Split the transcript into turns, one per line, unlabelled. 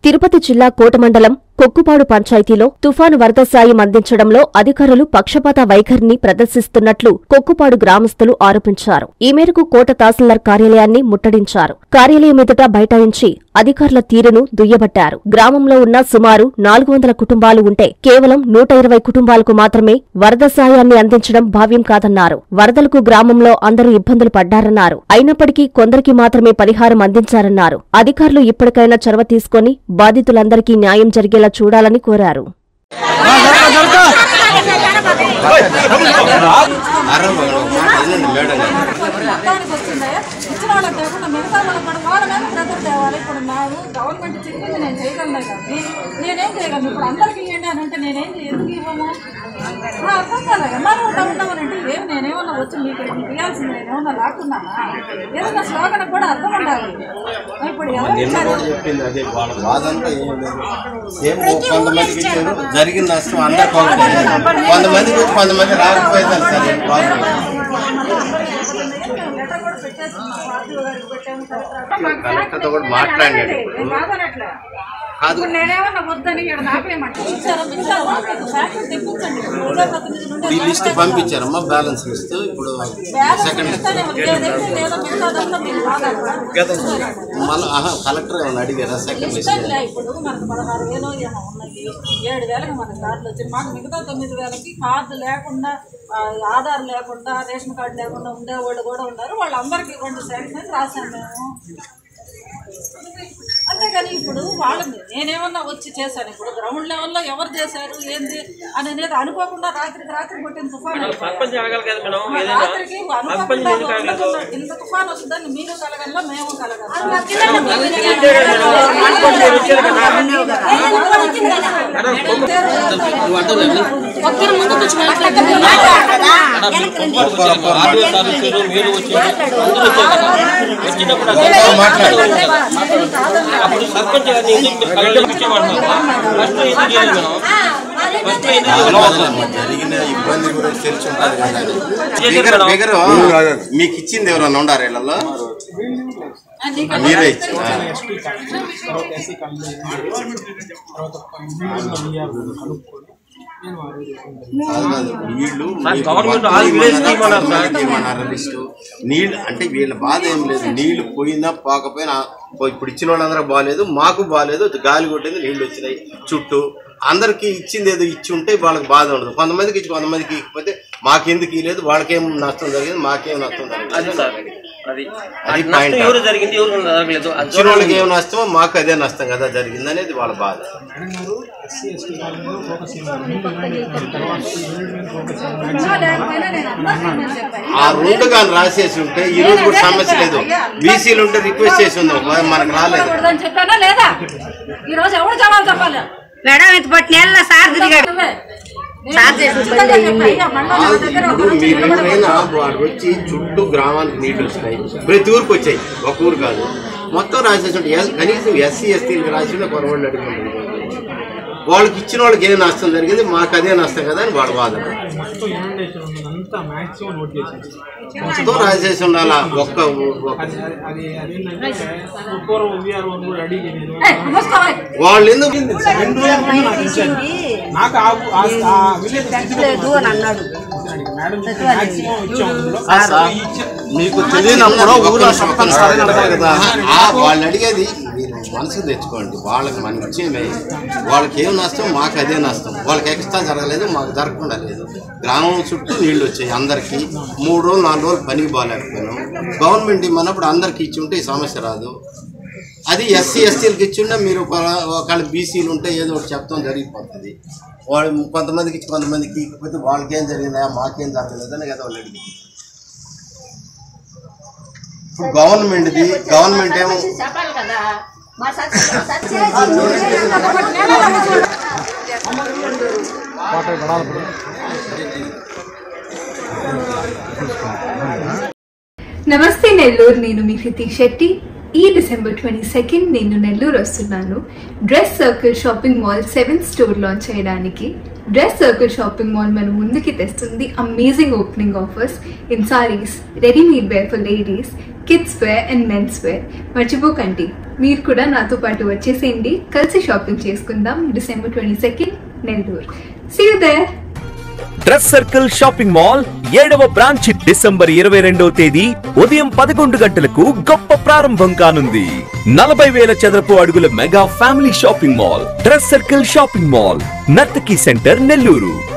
తిరుపతి జిల్లా కోటమండలం కొక్కుపాడు పంచాయతీలో తుఫాను వరద సాయం అందించడంలో అధికారులు పక్షపాత వైఖరిని ప్రదర్శిస్తున్నట్లు కొక్కుపాడు గ్రామస్తులు ఆరోపించారు ఈ మేరకు కోట తహసీల్దార్ కార్యాలయాన్ని ముట్టడించారు కార్యాలయం ఎదుట బైఠాయించి అధికారుల తీరును దుయ్యబట్టారు గ్రామంలో ఉన్న సుమారు నాలుగు వందల కుటుంబాలు ఉంటే కేవలం నూట ఇరవై కుటుంబాలకు మాత్రమే వరద సాయాన్ని అందించడం భావ్యం కాదన్నారు వరదలకు గ్రామంలో అందరూ ఇబ్బందులు పడ్డారన్నారు అయినప్పటికీ కొందరికి మాత్రమే పరిహారం అందించారన్నారు అధికారులు ఇప్పటికైనా చొరవ తీసుకొని బాధితులందరికీ న్యాయం జరిగేలా చూడాలని కోరారు
మొత్తానికి వస్తుందా ఇచ్చిన వాళ్ళకి కాకుండా మిగతా వాళ్ళకి కూడా వాళ్ళ మీద ప్రజలు తేవాలి ఇప్పుడు నాకు గవర్నమెంట్ చెప్పింది నేను చేయగలను కానీ నేనేం చేయగలను ఇప్పుడు అందరికీ ఇవ్వండి అని అంటే నేనేం చేయ- ఎందుకు ఇవ్వము ఆ, అర్థం కాదు ఎంఆర్ఓ ఉన్నామని అంటే ఏం నేనేమన్నా వచ్చి మీకు మీకు ఇవ్వాల్సింది నేనేమన్నా లాక్కున్నానా ఏదన్నా స్లోగన్ కూడా అర్థం ఉండాలి ఇప్పుడు ఎవరు ఇచ్చారు
చెప్పింది అదే వాళ్ళ బాధ అంతా ఏం లేదు సేమ్ కొంతమందికి ఇచ్చారు జరిగిన నష్టం అందరికి ఒకటే కొంతమందికి వచ్చి కొంతమంది రాకపోయింది సార్ ఏం ప్రాబ్లం
లెటర్ కూడా పెట్టేస్తున్నాం ఆర్టీఓ గారికి పెట్టాము కలెక్టర్
కలెక్టర్తో కూడా మాట్లాడినాడు ఇప్పుడు.
నేను కాదనట్లే.
కాదు
ఇప్పుడు నేనేమన్నా వద్దని ఇక్కడ నాపేయమంటే ఇచ్చారా మిగతా వాళ్ళు ఫ్యాక్టరీ తెప్పించండి ప్రజాప్రతినిధి నుండి
ఈ లిస్ట్ పంపించారమ్మా బ్యాలెన్స్ లిస్ట్ ఇప్పుడు
బ్యాలెన్స్
సెకండ్
ఇస్తానే ఉంది. ఏదైతే లేదో మిగతాదంతా మీకు బాగా
మళ్ళీ ఆహా కలెక్టర్ ఏమైనా అడిగారా సెకండ్ లిస్ట్
ఇస్తానులే ఇప్పుడు మనకు పదహారు వేలు ఏమో ఉన్నాయి ఏడు వేలకు మనకు కార్డులు వచ్చింది మాకు మిగతా తొమ్మిది వేలకి కార్డు లేకుండా ఆ, ఆధార్ లేకుండా రేషన్ కార్డు లేకుండా ఉండే వాళ్ళు కూడా ఉన్నారు వాళ్ళందరికీ రెండు శాంక్షన్ అని రాశాను మేము అంతేగాని ఇప్పుడు వాళ్ళని నేనేమన్నా వచ్చి చేశాను ఇప్పుడు గ్రౌండ్ లెవెల్లో ఎవరు చేశారు ఏంది అని అనేది అనుకోకుండా రాత్రికి రాత్రి కొట్టిన తుఫాను
సర్పంచ్ అడగాలి కదా మేడం
మా
ఏదైనా
రాత్రికి అనుకోకుండా ఉండకుండా ఇంత తుఫాన్ వస్తుందని మీరు కలగల్లో మేము
ఆర్డీఓ సార్ వచ్చారు మీరు వచ్చారు అందరూ వచ్చారు కదా వచ్చినప్పుడు అక్కడ అప్పుడు సర్పంచ్ గారిని ఎందుకు మీరు కలెక్టర్ ఇచ్చామన్నారు ఫస్ట్ ఎందుకు చేయలేదు మేడం ఫస్ట్ ఎందుకు
జరిగిన ఇబ్బంది గురించి తెలిసి ఉంటుంది కదా
చేశారు
బిగర్
మేడం.
బిగర్ మీకు ఇచ్చింది ఎవరన్నా ఉండారు వీళ్ళలో మీరే ఇచ్చిందా కాదు కాదు. వీళ్ళు
సార్,
మీకు
గవర్నమెంట్
మొత్తం
ఆల్ విలేజ్
ఇవ్వమన్నారు,
స్కీమ్ అన్నారు సార్.
కొంతమందికి ఇవ్వమన్నారు లిస్టు నీళ్ళు అంటే వీళ్ళ బాధ ఏం లేదు నీళ్లు పోయినా పోకపోయినా ఓ ఇప్పుడు ఇచ్చిన వాళ్ళందరూ బాగాలేదు మాకు బాగాలేదు గాలి కొట్టింది నీళ్లు వచ్చినాయి చుట్టూ అందరికి ఇచ్చింది ఏదో ఇచ్చి ఉంటే వాళ్ళకి బాధ ఉండదు కొంతమందికి ఇచ్చి కొంతమందికి ఇకపోతే మాకెందుకు ఇవ్వలేదు వాళ్ళకేం నష్టం జరిగింది మాకేం నష్టం
అది
జరిగింది
సార్ అది
అది
నష్టం
point.
ఎవరు జరిగింది ఎవరు జరగలేదు అది
ఇచ్చిన వాళ్ళకి ఏం నష్టమో మాకు అదే నష్టం కదా జరిగింది అనేది వాళ్ళ బాధ ఆ రెండు కానీ రాసేసి ఉంటే ఈ రోజు కూడా సమస్య లేదు బీసీలు ఉంటే రిక్వెస్ట్ చేసి ఉంది మనకు రాలేదు
అని చెప్పానా లేదా ఈ రోజు ఎవరు జవాబు చెప్పాలి
మేడం ఇంత పట్టి నెలల సార్ తిరిగాడు
నువ్వే.
సార్ చేసిన పని అయింది.
అయ్యా, మళ్ళా నా దగ్గర ఒక
ఇప్పుడు
రోజు
మీరు
నిలబడి
ఎవరైనా వాడు వచ్చి చుట్టూ గ్రామానికి నీళ్లు వస్తున్నాయి ప్రతి ఊరికి వచ్చాయి ఒక ఊరు కాదు మొత్తం రాసేసి ఉంటే ఎస్- కనీసం ఎస్సీ ఎస్టీలకు రాసి ఉంటే కొరవాళ్ళు అడుగుతుంది వాళ్ళకి ఇచ్చిన వాళ్ళకి ఏం నష్టం జరిగింది మాకు అదే నష్టం కదా అని వాడు వాదన
మొత్తం ఇనండేషన్ ఉన్నదంతా మాక్సిమం నోట్ చేసేసి
మొత్తం రాసేసి ఉండాలా ఒక్క ఊ- ఒక్క
అది అది అదేంటంటే పూర్వం విఆర్ఓ కూడా అడిగి నేను
ఏయ్, మూసుకోవాలి.
వాళ్ళు ఎందుకు
రెండు రోజుల ముందు నాకు ఇచ్చారు నాకు ఆ ఆ- ఆ విలేజ్
లేదు అని అన్నాడు
మేడం మాక్సిమం ఇచ్చాం అందులో ఇచ్చా-
మీకు తెలియనప్పుడు ఊళ్ళో కదా ఆ, వాళ్ళు అడిగేది మీరు మనసు తెచ్చుకోండి వాళ్ళకి మనకి ఇచ్చేమే వాళ్ళకి ఏం నష్టం మాకు అదే నష్టం వాళ్ళకి ఎక్స్ట్రా జరగలేదు మాకు జరగకుండా లేదు గ్రామం చుట్టూ నీళ్ళు వచ్చాయి అందరికీ మూడు రోజులు నాలుగు రోజులు పనికి బాగాలేకపోయినాం గవర్నమెంట్ ఇమ్మన్నప్పుడు అందరికి ఇచ్చి ఉంటే ఈ సమస్య రాదు అది ఎస్సీ ఎస్టీలకు ఇచ్చిండే మీరు ఒక- ఒకవేళ బీసీలు ఉంటే ఏదో ఒకటి చెప్తాం జరిగిపోతుంది వాళ్ళు కొంతమందికి ఇచ్చి కొంతమందికి ఇకపోతే వాళ్ళకేం జరిగిందా మాకేం జరగలేదని కదా వాళ్ళు అడిగింది ఇప్పుడు గవర్నమెంట్ది గవర్నమెంట్ ఏమో
నమస్తే నెల్లూరు నేను మీ హృతిక్ శెట్టి ఈ డిసెంబర్ ట్వంటీ సెకండ్ నేను నెల్లూరు వస్తున్నాను dress circle shopping mall seventh store launch చేయడానికి డ్రెస్ సర్కిల్ షాపింగ్ మాల్ మన ముందుకి తెస్తుంది amazing opening offers in sarees readymade wear for ladies kids wear and mens wear మర్చిపోకండి మీరు కూడా నాతో పాటు వచ్చేసేయండి కలిసి షాపింగ్ చేసుకుందాం December twenty second Nellore see you there
dress circle shopping mall ఏడవ బ్రాంచ్ డిసెంబర్ ఇరవై రెండవ తేదీ ఉదయం పదకొండు గంటలకు గొప్ప ప్రారంభం కానుంది నలభై వేల చదరపు అడుగుల mega family shopping mall dress circle shopping mall Narthaki centre Nellore